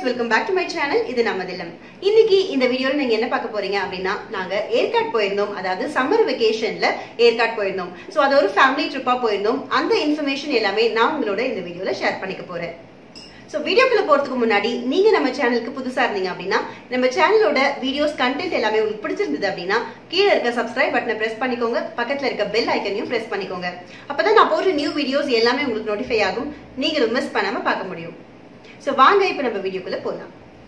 welcome back to my channel இது நமதில்லம் இன்னைக்கு இந்த வீடியோல நீங்க என்ன பார்க்க போறீங்க அப்படின்னா நாங்க ஏற்காட் போயிருந்தோம் அதாவது சம்மர் வெக்கேஷன்ல ஏற்காட் போயிருந்தோம் சோ அது ஒரு ஃபேமிலி ட்ரிப்பா போயிருந்தோம் அந்த இன்ஃபர்மேஷன் எல்லாமே நான் உங்களோட இந்த வீடியோல ஷேர் பண்ணிக்க போறேன் ஸோ வீடியோக்குள்ள போறதுக்கு முன்னாடி நீங்க நம்ம சேனலுக்கு புதுசா இருந்தீங்க அப்படின்னா நம்ம சேனலோட வீடியோஸ் கண்டென்ட் எல்லாமே உங்களுக்கு பிடிச்சிருந்தது அப்படின்னா கீழே இருக்க சப்ஸ்கிரைப் பட்டனை பிரஸ் பண்ணிக்கோங்க பக்கத்துல இருக்க பெல் ஐக்கனையும் பிரஸ் பண்ணிக்கோங்க அப்பதான் நான் போடுற நியூ வீடியோஸ் எல்லாமே உங்களுக்கு நோட்டிஃபை ஆகும் நீங்களும் மிஸ் பண்ணாம பார்க்க முடியும் ஸோ வாங்க இப்போ நம்ம வீடியோக்குள்ள போகலாம்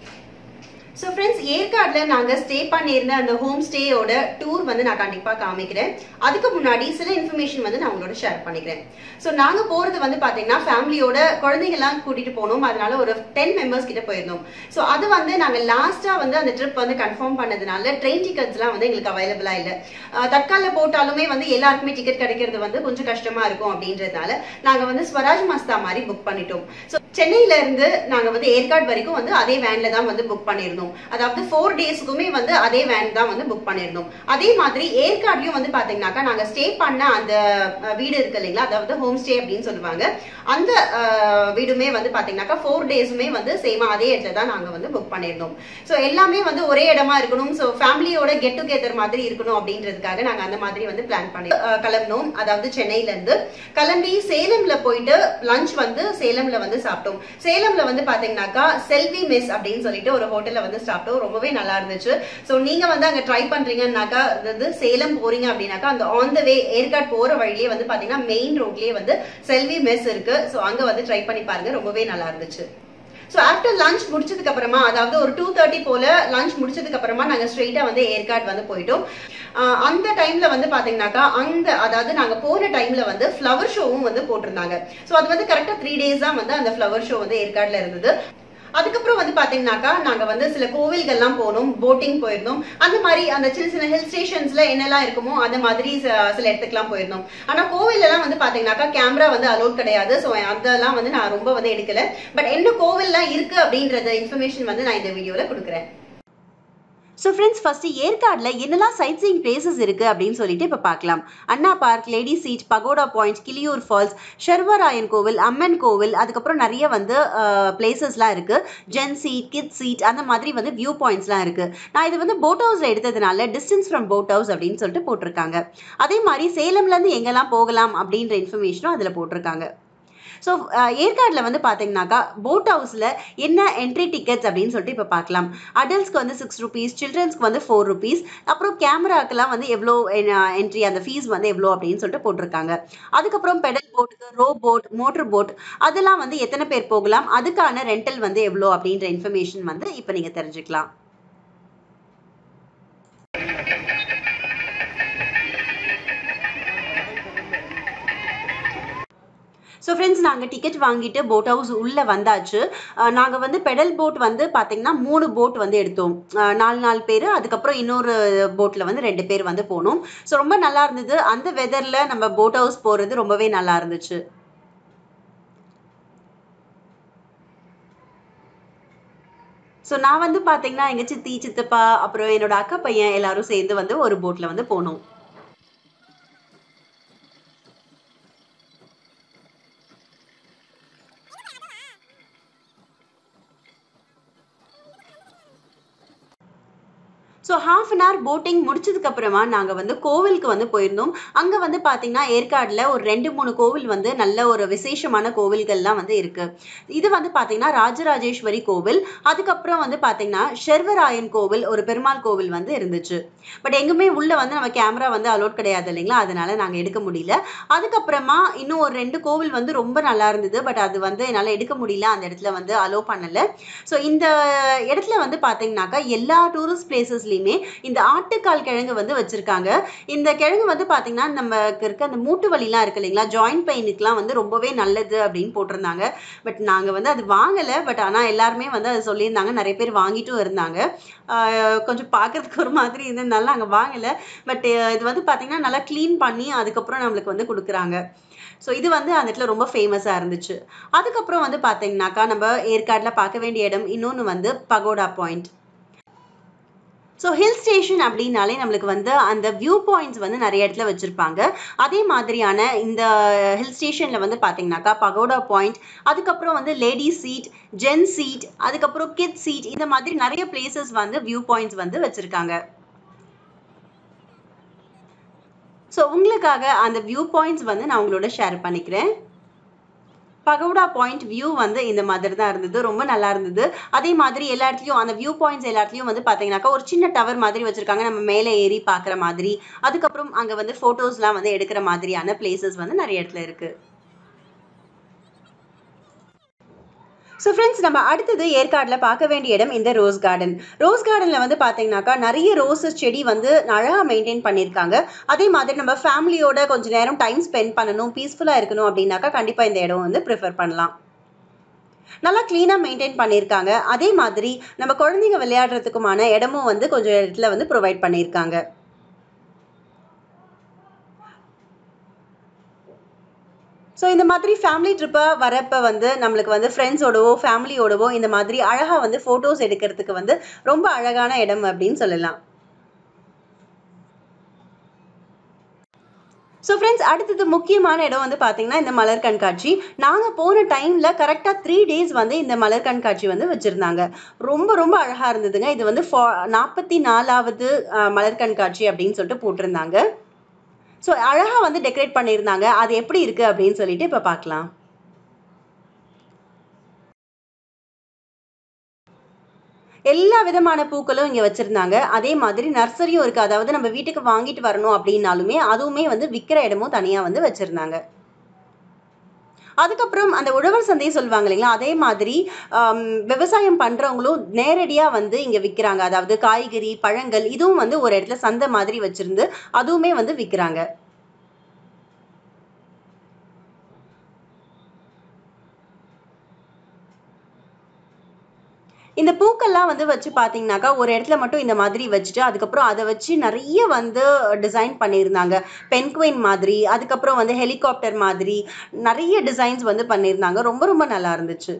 ஸோ ஃப்ரெண்ட்ஸ் ஏற்காடுல நாங்க ஸ்டே பண்ணியிருந்த அந்த ஹோம் ஸ்டேயோட டூர் வந்து நான் கண்டிப்பா காமிக்கிறேன் அதுக்கு முன்னாடி சில இன்ஃபர்மேஷன் வந்து நான் உங்களோட ஷேர் பண்ணிக்கிறேன் ஸோ நாங்க போறது வந்து பாத்தீங்கன்னா ஃபேமிலியோட குழந்தைங்கலாம் கூட்டிட்டு போனோம் அதனால ஒரு டென் மெம்பர்ஸ் கிட்ட போயிருந்தோம் ஸோ அது வந்து நாங்க லாஸ்டா வந்து அந்த ட்ரிப் வந்து கன்ஃபார்ம் பண்ணதுனால ட்ரெயின் டிக்கெட்ஸ்லாம் வந்து எங்களுக்கு அவைலபிளா இல்லை தற்கால போட்டாலுமே வந்து எல்லாருக்குமே டிக்கெட் கிடைக்கிறது வந்து கொஞ்சம் கஷ்டமா இருக்கும் அப்படின்றதுனால நாங்க வந்து ஸ்வராஜ் மஸ்தா மாதிரி புக் பண்ணிட்டோம் ஸோ சென்னையில இருந்து நாங்க வந்து ஏற்காடு வரைக்கும் வந்து அதே வேன்ல தான் வந்து புக் பண்ணியிருந்தோம் அதாவது ஃபோர் டேஸ்க்குமே வந்து அதே வேன் தான் வந்து புக் பண்ணியிருந்தோம் அதே மாதிரி ஏற்காட்லயும் வந்து பாத்தீங்கன்னாக்கா நாங்க ஸ்டே பண்ண அந்த அஹ், வீடு இருக்கு இல்லைங்களா அதாவது ஹோம் ஸ்டே அப்படின்னு சொல்லுவாங்க அந்த அஹ், வீடுமே வந்து பாத்தீங்கன்னாக்கா ஃபோர் டேஸுமே வந்து சேமா அதே இடத்துல தான் நாங்க வந்து புக் பண்ணியிருந்தோம் ஸோ எல்லாமே வந்து ஒரே இடமா இருக்கணும் ஸோ ஃபேமிலியோட கெட் டுகெதர் மாதிரி இருக்கணும் அப்படின்றதுக்காக நாங்க அந்த மாதிரி வந்து பிளான் பண்ணி அஹ், கிளம்பினோம் அதாவது சென்னையில இருந்து கிளம்பி சேலம்ல போயிட்டு லஞ்ச் வந்து சேலம்ல வந்து சாப்பிட்டோம் சேலம்ல வந்து பாத்தீங்கன்னாக்கா செல்வி மிஸ் அப்படின்னு சொல்லிட்டு ஒரு ஹோட்டல்ல வந்து சாப்பிட்டோம் ரொம்பவே நல்லா இருந்துச்சு ஸோ நீங்க வந்து அங்க ட்ரை பண்றீங்கன்னாக்கா அதாவது சேலம் போறீங்க அப்படின்னாக்கா அந்த ஆன் த வே ஏற்காடு போற வழியே வந்து பாத்தீங்கன்னா மெயின் ரோட்லயே வந்து செல்வி மெஸ் இருக்கு ஸோ அங்க வந்து ட்ரை பண்ணி பாருங்க ரொம்பவே நல்லா இருந்துச்சு ஸோ ஆஃப்டர் லஞ்ச் முடிச்சதுக்கு அப்புறமா அதாவது ஒரு டூ தேர்ட்டி போல லஞ்ச் முடிச்சதுக்கு அப்புறமா நாங்க ஸ்ட்ரெயிட்டா வந்து ஏற்காடு வந்து போயிட்டோம் ஆஹ் அந்த டைம்ல வந்து பாத்தீங்கன்னாக்கா அந்த அதாவது நாங்க போன டைம்ல வந்து ஃப்ளவர் ஷோவும் வந்து போட்டிருந்தாங்க ஸோ அது வந்து கரெக்டா த்ரீ டேஸ் தான் வந்து அந்த ஃப்ளவர் ஷோ வந்து ஏற்காடுல இருந்தது அதுக்கப்புறம் வந்து பாத்தீங்கன்னாக்கா நாங்க வந்து சில கோவில்கள்லாம் போனோம் போட்டிங் போயிருந்தோம் அந்த மாதிரி அந்த சின்ன சின்ன ஹில் ஸ்டேஷன்ஸ்ல என்னெல்லாம் இருக்குமோ அந்த மாதிரி ச- சில இடத்துக்குலாம் போயிருந்தோம் ஆனா கோவில் எல்லாம் வந்து பாத்தீங்கன்னாக்கா கேமரா வந்து அலோட் கிடையாது ஸோ அதெல்லாம் வந்து நான் ரொம்ப வந்து எடுக்கல பட் என்ன கோவில்லாம் இருக்கு அப்படின்றத இன்ஃபர்மேஷன் வந்து நான் இந்த வீடியோல கொடுக்குறேன் ஸோ ஃப்ரெண்ட்ஸ் ஃபர்ஸ்ட் ஏற்காடுல என்னெல்லாம் சைட் சீயிங் பிளேசஸ் இருக்கு அப்படின்னு சொல்லிட்டு இப்போ பார்க்கலாம் Anna park lady seat pagoda point Kiliyur falls Shervarayan கோவில் அம்மன் கோவில் அதுக்கப்புறம் நிறைய வந்து பிளேசஸ்லாம் இருக்கு ஜென் சீட் கிட் சீட் அந்த மாதிரி வந்து வியூ பாயிண்ட்ஸ்லாம் இருக்கு நான் இது வந்து போட் ஹவுஸ்ல எடுத்ததுனால டிஸ்டன்ஸ் ஃப்ரம் போட் ஹவுஸ் அப்படின்னு சொல்லிட்டு போட்டிருக்காங்க அதே மாதிரி சேலம்ல இருந்து எங்கெல்லாம் போகலாம் அப்படின்ற இன்ஃபர்மேஷனும் அதில் போட்டிருக்காங்க ஸோ ஏற்காடில் வந்து பார்த்தீங்கன்னாக்கா போட் ஹவுஸில் என்ன என்ட்ரி டிக்கெட்ஸ் அப்படின்னு சொல்லிட்டு இப்போ பார்க்கலாம் அடல்ட்ஸ்க்கு வந்து சிக்ஸ் ருபீஸ் சில்ட்ரன்ஸ்க்கு வந்து ஃபோர் ருபீஸ் அப்புறம் கேமராக்கெல்லாம் வந்து எவ்வளோ என்ட்ரி அந்த ஃபீஸ் வந்து எவ்வளோ அப்படின்னு சொல்லிட்டு போட்டிருக்காங்க அதுக்கப்புறம் பெடல் போட்டுக்கு ரோ போட் மோட்டர் போட் அதெல்லாம் வந்து எத்தனை பேர் போகலாம் அதுக்கான ரெண்டல் வந்து எவ்வளோ அப்படின்ற இன்ஃபர்மேஷன் வந்து இப்போ நீங்கள் தெரிஞ்சுக்கலாம் ஸோ ஃப்ரெண்ட்ஸ் நாங்கள் டிக்கெட் வாங்கிட்டு போட் ஹவுஸ் உள்ளே வந்தாச்சு நாங்கள் வந்து பெடல் போட் வந்து பார்த்தீங்கன்னா மூணு போட் வந்து எடுத்தோம் அஹ் நாலு நாலு பேர் அதுக்கப்புறம் இன்னொரு போட்டில் வந்து ரெண்டு பேர் வந்து போனோம் ஸோ ரொம்ப நல்லா இருந்தது அந்த வெதரில் நம்ம போட் ஹவுஸ் போகிறது ரொம்பவே நல்லா இருந்துச்சு ஸோ நான் வந்து பார்த்தீங்கன்னா எங்கள் சித்தி சித்தப்பா அப்புறம் என்னோட அக்கா பையன் எல்லாரும் சேர்ந்து வந்து ஒரு போட்டில் வந்து போனோம் so half an hour boating முடிச்சதுக்கு அப்புறமா நாங்கள் வந்து கோவிலுக்கு வந்து போயிருந்தோம் அங்கே வந்து பார்த்தீங்கன்னா ஏற்காடில் ஒரு ரெண்டு மூணு கோவில் வந்து நல்ல ஒரு விசேஷமான கோவில்கள்லாம் வந்து இருக்கு இது வந்து பார்த்தீங்கன்னா ராஜராஜேஸ்வரி கோவில் அதுக்கப்புறம் வந்து பார்த்தீங்கன்னா ஷெர்வராயன் கோவில் ஒரு பெருமாள் கோவில் வந்து இருந்துச்சு பட் எங்குமே உள்ள வந்து நம்ம கேமரா வந்து அலோட் கிடையாது இல்லைங்களா அதனால நாங்கள் எடுக்க முடியல அதுக்கப்புறமா இன்னும் ஒரு ரெண்டு கோவில் வந்து ரொம்ப நல்லா இருந்தது பட் அது வந்து என்னால் எடுக்க முடியல அந்த இடத்துல வந்து அலோ பண்ணல ஸோ இந்த இடத்துல வந்து பார்த்தீங்கன்னாக்கா எல்லா டூரிஸ்ட் பிளேசஸ்லையுமே இந்த ஆட்டுக்கால் கிழங்கு வந்து வச்சிருக்காங்க இந்த கிழங்கு வந்து பார்த்தீங்கன்னா நமக்கு இருக்க அந்த மூட்டு வலிலாம் இருக்கு இல்லைங்களா ஜாயிண்ட் பெயினுக்குலாம் வந்து ரொம்பவே நல்லது அப்படின்னு போட்டிருந்தாங்க பட் நாங்கள் வந்து அது வாங்கலை பட் ஆனால் எல்லாருமே வந்து அது சொல்லியிருந்தாங்க நிறைய பேர் வாங்கிட்டும் இருந்தாங்க ஆஹ் கொஞ்சம் பார்க்கறதுக்கு ஒரு மாதிரி இருந்ததுனால நாங்கள் வாங்கலை பட் இது வந்து பார்த்தீங்கன்னா நல்லா க்ளீன் பண்ணி அதுக்கப்புறம் நம்மளுக்கு வந்து கொடுக்குறாங்க ஸோ இது வந்து அந்த இடத்துல ரொம்ப ஃபேமஸாக இருந்துச்சு அதுக்கப்புறம் வந்து பார்த்தீங்கன்னாக்கா நம்ம ஏற்காட்டில் பார்க்க வேண்டிய இடம் இன்னொன்று வந்து Pagoda Point so hill station அப்படின்னாலே நம்மளுக்கு வந்து அந்த வியூ பாயிண்ட்ஸ் வந்து நிறைய இடத்துல வச்சுருப்பாங்க அதே மாதிரியான இந்த ஹில் ஸ்டேஷனில் வந்து பார்த்தீங்கன்னாக்கா பகோடா பாயிண்ட் அதுக்கப்புறம் வந்து லேடி சீட் ஜென் சீட் அதுக்கப்புறம் கிட் சீட் இந்த மாதிரி நிறைய பிளேசஸ் வந்து வியூ பாயிண்ட்ஸ் வந்து வச்சுருக்காங்க ஸோ உங்களுக்காக அந்த வியூ பாயிண்ட்ஸ் வந்து நான் உங்களோட ஷேர் பண்ணிக்கிறேன் பகோடா பாயிண்ட் வியூ வந்து இந்த மாதிரி தான் இருந்தது ரொம்ப நல்லா இருந்தது அதே மாதிரி எல்லா இடத்துலையும் அந்த வியூ பாயிண்ட்ஸ் எல்லா இடத்துலையும் வந்து பார்த்தீங்கன்னாக்கா ஒரு சின்ன டவர் மாதிரி வச்சிருக்காங்க நம்ம மேலே ஏறி பார்க்குற மாதிரி அதுக்கப்புறம் அங்கே வந்து ஃபோட்டோஸ்லாம் வந்து எடுக்கிற மாதிரியான பிளேசஸ் வந்து நிறைய இடத்துல இருக்கு ஸோ ஃப்ரெண்ட்ஸ் நம்ம அடுத்தது ஏற்காடில் பார்க்க வேண்டிய இடம் இந்த ரோஸ் கார்டன் ரோஸ் கார்டனில் வந்து பார்த்தீங்கன்னாக்கா நிறைய ரோசஸ் செடி வந்து அழகாக மெயின்டைன் பண்ணியிருக்காங்க அதே மாதிரி நம்ம ஃபேமிலியோட கொஞ்சம் நேரம் டைம் ஸ்பெண்ட் பண்ணணும் பீஸ்ஃபுல்லாக இருக்கணும் அப்படின்னாக்கா கண்டிப்பாக இந்த இடம் வந்து ப்ரிஃபர் பண்ணலாம் நல்லா க்ளீனாக மெயின்டைன் பண்ணியிருக்காங்க அதே மாதிரி நம்ம குழந்தைங்க விளையாடுறதுக்குமான இடமும் வந்து கொஞ்சம் இடத்துல வந்து ப்ரொவைட் பண்ணியிருக்காங்க ஸோ இந்த மாதிரி ஃபேமிலி ட்ரிப்பாக வரப்போ வந்து நம்மளுக்கு வந்து ஃப்ரெண்ட்ஸோடவோ ஃபேமிலியோடவோ இந்த மாதிரி அழகாக வந்து ஃபோட்டோஸ் எடுக்கிறதுக்கு வந்து ரொம்ப அழகான இடம் அப்படின்னு சொல்லலாம் ஸோ ஃப்ரெண்ட்ஸ் அடுத்தது முக்கியமான இடம் வந்து பார்த்தீங்கன்னா இந்த மலர் கண்காட்சி நாங்கள் போன டைமில் கரெக்டாக த்ரீ டேஸ் வந்து இந்த மலர் கண்காட்சி வந்து வச்சுருந்தாங்க ரொம்ப ரொம்ப அழகாக இருந்ததுங்க இது வந்து ஃபா நாற்பத்தி நாலாவது மலர் கண்காட்சி அப்படின்னு சொல்லிட்டு போட்டிருந்தாங்க ஸோ அழகாக வந்து டெக்கரேட் பண்ணியிருந்தாங்க அது எப்படி இருக்குது அப்படின்னு சொல்லிட்டு இப்போ பார்க்கலாம் எல்லா விதமான பூக்களும் இங்கே வச்சுருந்தாங்க அதே மாதிரி நர்சரியும் இருக்குது அதாவது நம்ம வீட்டுக்கு வாங்கிட்டு வரணும் அப்படின்னாலுமே அதுவுமே வந்து விற்கிற இடமும் தனியாக வந்து வச்சுருந்தாங்க அதுக்கப்புறம் அந்த உழவர் சந்தை சொல்லுவாங்க இல்லைங்களா அதே மாதிரி விவசாயம் பண்ணுறவங்களும் நேரடியாக வந்து இங்கே விற்கிறாங்க அதாவது காய்கறி பழங்கள் இதுவும் வந்து ஒரு இடத்துல சந்தை மாதிரி வச்சுருந்து அதுவுமே வந்து விற்கிறாங்க இந்த பூக்கள்லாம் வந்து வச்சு பார்த்தீங்கன்னாக்கா ஒரு இடத்துல மட்டும் இந்த மாதிரி வச்சுட்டு அதுக்கப்புறம் அதை வச்சு நிறைய வந்து டிசைன் பண்ணியிருந்தாங்க பென்குயின் மாதிரி அதுக்கப்புறம் வந்து ஹெலிகாப்டர் மாதிரி நிறைய டிசைன்ஸ் வந்து பண்ணியிருந்தாங்க ரொம்ப ரொம்ப நல்லா இருந்துச்சு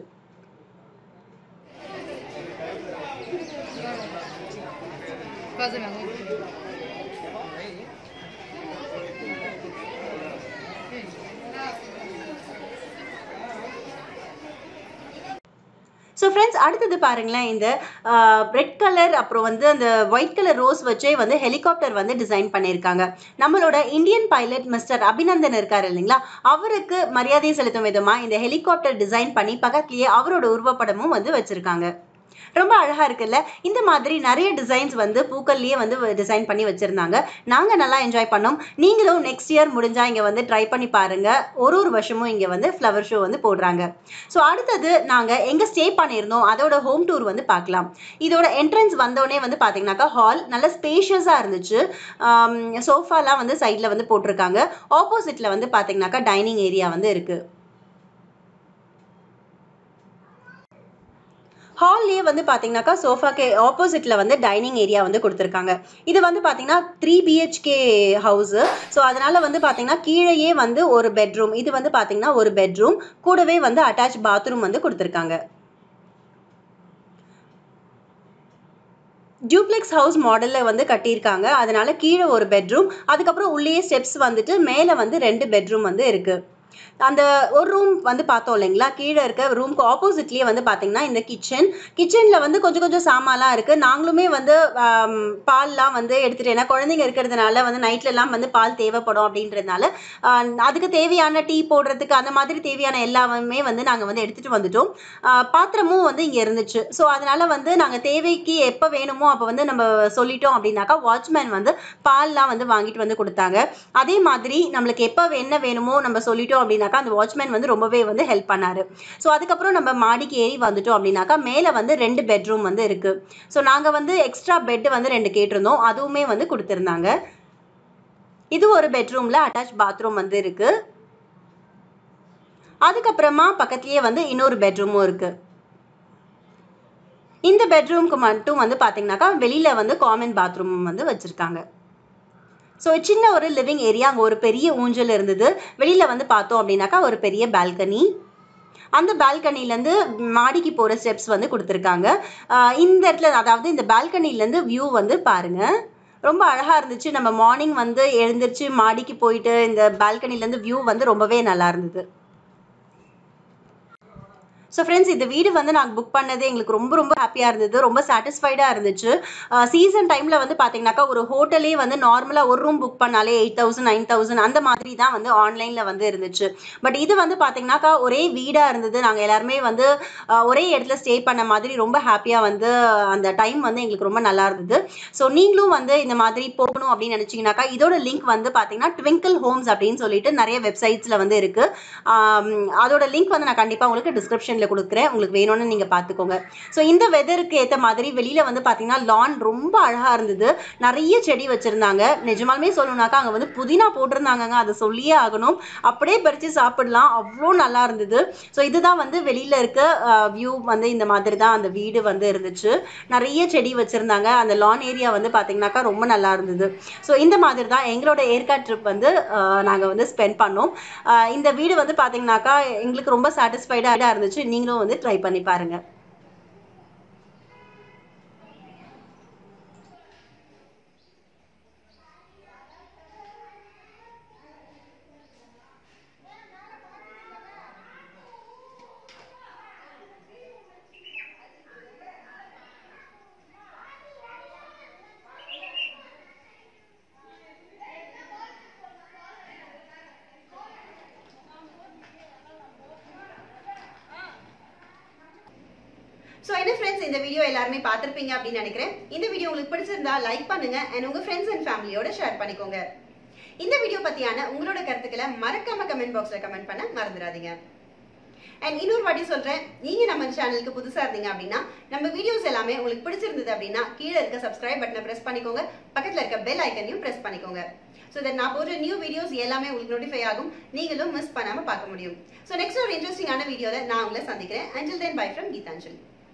ஸோ ஃப்ரெண்ட்ஸ் அடுத்தது பாருங்களேன் இந்த ரெட் கலர் அப்புறம் வந்து அந்த ஒயிட் கலர் ரோஸ் வச்சே வந்து ஹெலிகாப்டர் வந்து டிசைன் பண்ணியிருக்காங்க நம்மளோட இந்தியன் பைலட் மிஸ்டர் அபிநந்தன் இருக்கார் இல்லைங்களா அவருக்கு மரியாதை செலுத்தும் விதமாக இந்த ஹெலிகாப்டர் டிசைன் பண்ணி பக்கத்துலேயே அவரோட உருவப்படமும் வந்து வச்சுருக்காங்க ரொம்ப அழகா இருக்குல்ல இந்த மாதிரி நிறைய டிசைன்ஸ் வந்து பூக்கள்லயே வந்து டிசைன் பண்ணி வச்சிருந்தாங்க நாங்க நல்லா என்ஜாய் பண்ணோம் நீங்களும் நெக்ஸ்ட் இயர் முடிஞ்சா இங்க வந்து ட்ரை பண்ணி பாருங்க ஒரு ஒரு வருஷமும் இங்க வந்து ஃப்ளவர் ஷோ வந்து போடுறாங்க ஸோ அடுத்தது நாங்க எங்க ஸ்டே பண்ணியிருந்தோம் அதோட ஹோம் டூர் வந்து பார்க்கலாம் இதோட என்ட்ரன்ஸ் வந்தோடனே வந்து பாத்தீங்கன்னாக்கா ஹால் நல்ல ஸ்பேஷியஸா இருந்துச்சு சோஃபாலாம் வந்து சைட்ல வந்து போட்டிருக்காங்க ஆப்போசிட்ல வந்து பாத்தீங்கன்னாக்கா டைனிங் ஏரியா வந்து இருக்கு ஹால்லேயே வந்து பார்த்தீங்கன்னாக்கா சோஃபாக்கு ஆப்போசிட்டில் வந்து டைனிங் ஏரியா வந்து கொடுத்துருக்காங்க இது வந்து பார்த்தீங்கன்னா த்ரீ பிஹெச்கே ஹவுஸு ஸோ அதனால் வந்து பார்த்தீங்கன்னா கீழேயே வந்து ஒரு பெட்ரூம் இது வந்து பார்த்தீங்கன்னா ஒரு பெட்ரூம் கூடவே வந்து அட்டாச் பாத்ரூம் வந்து கொடுத்துருக்காங்க டியூப்ளெக்ஸ் ஹவுஸ் மாடலில் வந்து கட்டியிருக்காங்க அதனால கீழே ஒரு பெட்ரூம் அதுக்கப்புறம் உள்ளேயே ஸ்டெப்ஸ் வந்துட்டு மேலே வந்து ரெண்டு பெட்ரூம் வந்து இருக்குது அந்த ஒரு ரூம் வந்து பார்த்தோம் இல்லைங்களா கீழே இருக்க ரூம்க்கு ஆப்போசிட்லேயே வந்து பார்த்தீங்கன்னா இந்த கிச்சன் கிச்சனில் வந்து கொஞ்சம் கொஞ்சம் சாமான்லாம் இருக்குது நாங்களுமே வந்து பால்லாம் வந்து எடுத்துகிட்டு ஏன்னா குழந்தைங்க இருக்கிறதுனால வந்து நைட்லலாம் வந்து பால் தேவைப்படும் அப்படின்றதுனால அதுக்கு தேவையான டீ போடுறதுக்கு அந்த மாதிரி தேவையான எல்லாமே வந்து நாங்கள் வந்து எடுத்துகிட்டு வந்துட்டோம் பாத்திரமும் வந்து இங்கே இருந்துச்சு ஸோ அதனால் வந்து நாங்கள் தேவைக்கு எப்போ வேணுமோ அப்போ வந்து நம்ம சொல்லிட்டோம் அப்படின்னாக்கா வாட்ச்மேன் வந்து பால்லாம் வந்து வாங்கிட்டு வந்து கொடுத்தாங்க அதே மாதிரி நம்மளுக்கு எப்போ என்ன வேணுமோ நம்ம சொல்லிட்டோம் அப்படின்னாக்கா அந்த வாட்ச்மேன் வந்து ரொம்பவே வந்து ஹெல்ப் பண்ணாரு ஸோ அதுக்கப்புறம் நம்ம மாடிக்கு ஏறி வந்துட்டோம் அப்படின்னாக்கா மேலே வந்து ரெண்டு பெட்ரூம் வந்து இருக்கு ஸோ நாங்கள் வந்து எக்ஸ்ட்ரா பெட் வந்து ரெண்டு கேட்டிருந்தோம் அதுவுமே வந்து கொடுத்துருந்தாங்க இது ஒரு பெட்ரூம்ல அட்டாச் பாத்ரூம் வந்து இருக்கு அதுக்கப்புறமா பக்கத்துலயே வந்து இன்னொரு பெட்ரூமும் இருக்கு இந்த பெட்ரூம்க்கு மட்டும் வந்து பார்த்தீங்கன்னாக்கா வெளியில வந்து காமன் பாத்ரூம் வந்து வச்சிருக்காங்க ஸோ சின்ன ஒரு லிவிங் ஏரியா அங்கே ஒரு பெரிய ஊஞ்சல் இருந்தது வெளியில் வந்து பார்த்தோம் அப்படின்னாக்கா ஒரு பெரிய பால்கனி அந்த பால்கனிலேருந்து மாடிக்கு போகிற ஸ்டெப்ஸ் வந்து கொடுத்துருக்காங்க ஆஹ் இந்த இடத்துல அதாவது இந்த பால்கனிலேருந்து வியூ வந்து பாருங்க ரொம்ப அழகாக இருந்துச்சு நம்ம மார்னிங் வந்து எழுந்திரிச்சு மாடிக்கு போயிட்டு இந்த பால்கனிலேருந்து வியூ வந்து ரொம்பவே நல்லா இருந்தது ஸோ ஃப்ரெண்ட்ஸ் இந்த வீடு வந்து நாங்கள் புக் பண்ணது எங்களுக்கு ரொம்ப ரொம்ப ஹாப்பியாக இருந்தது ரொம்ப சாட்டிஸ்ஃபைடாக இருந்துச்சு சீசன் டைமில் வந்து பார்த்தீங்கன்னாக்கா ஒரு ஹோட்டலே வந்து நார்மலாக ஒரு ரூம் புக் பண்ணாலே எயிட் தௌசண்ட் நைன் தௌசண்ட் அந்த மாதிரி தான் வந்து ஆன்லைனில் வந்து இருந்துச்சு பட் இது வந்து பார்த்தீங்கன்னாக்கா ஒரே வீடாக இருந்தது நாங்கள் எல்லாருமே வந்து ஆஹ் ஒரே இடத்துல ஸ்டே பண்ண மாதிரி ரொம்ப ஹாப்பியாக வந்து அந்த டைம் வந்து எங்களுக்கு ரொம்ப நல்லா இருந்தது ஸோ நீங்களும் வந்து இந்த மாதிரி போகணும் அப்படின்னு நினச்சிங்கனாக்கா இதோட லிங்க் வந்து பார்த்தீங்கன்னா ட்விங்கிள் ஹோம்ஸ் அப்படின்னு சொல்லிட்டு நிறைய வெப்சைட்ஸில் வந்து இருக்குது அதோட லிங்க் வந்து நான் கண்டிப்பாக உங்களுக்கு டிஸ்கிரிப்ஷனில் கொடுக்குறேன் உங்களுக்கு வேணும்னு நீங்கள் பார்த்துக்கோங்க ஸோ இந்த வெதருக்கு ஏற்ற மாதிரி வெளியில் வந்து பார்த்தீங்கன்னா லான் ரொம்ப அழகாக இருந்தது நிறைய செடி வச்சுருந்தாங்க நிஜமாலுமே சொல்லணும்னாக்கா அங்கே வந்து புதினா போட்டிருந்தாங்கங்க அதை சொல்லியே ஆகணும் அப்படியே பறித்து சாப்பிடலாம் அவ்வளோ நல்லா இருந்தது ஸோ இதுதான் வந்து வெளியில் இருக்க வியூ வந்து இந்த மாதிரி தான் அந்த வீடு வந்து இருந்துச்சு நிறைய செடி வச்சுருந்தாங்க அந்த லான் ஏரியா வந்து பார்த்தீங்கன்னாக்கா ரொம்ப நல்லா இருந்தது ஸோ இந்த மாதிரி தான் எங்களோட ஏற்காட் ட்ரிப் வந்து நாங்கள் வந்து ஸ்பெண்ட் பண்ணோம் ஆஹ் இந்த வீடு வந்து பார்த்தீங்கன்னாக்கா எங்களுக்கு ரொம்ப சாட்டிஸ்ஃபைடாக இருந்துச்சு நீங்களும் வந்து ட்ரை பண்ணி பாருங்கள் ஸோ என்ன ஃப்ரெண்ட்ஸ் இந்த வீடியோ எல்லாருமே பார்த்துருப்பீங்க அப்படின்னு நினைக்கிறேன் இந்த வீடியோ உங்களுக்கு பிடிச்சிருந்தா லைக் பண்ணுங்க அண்ட் உங்க ஃப்ரெண்ட்ஸ் அண்ட் ஃபேமிலியோட ஷேர் பண்ணிக்கோங்க இந்த வீடியோ பத்தியான உங்களோட கருத்துக்களை மறக்காம கமெண்ட் பாக்ஸ்ல கமெண்ட் பண்ண மறந்துடாதீங்க அண்ட் இன்னொரு வாட்டி சொல்றேன் நீங்க நம்ம சேனலுக்கு புதுசா இருந்தீங்க அப்படின்னா நம்ம வீடியோஸ் எல்லாமே உங்களுக்கு பிடிச்சிருந்தது அப்படின்னா கீழே இருக்க சப்ஸ்கிரைப் பட்டனை பிரஸ் பண்ணிக்கோங்க பக்கத்துல இருக்க பெல் ஐக்கனையும் பிரஸ் பண்ணிக்கோங்க ஸோ தட் நான் போடுற நியூ வீடியோஸ் எல்லாமே உங்களுக்கு நோட்டிஃபை ஆகும் நீங்களும் மிஸ் பண்ணாம பார்க்க முடியும் ஸோ நெக்ஸ்ட் ஒரு இன்ட்ரெஸ்டிங்கான வீடியோல நான் உங்களை சந்திக்கிறேன் until then bye from Gitanjali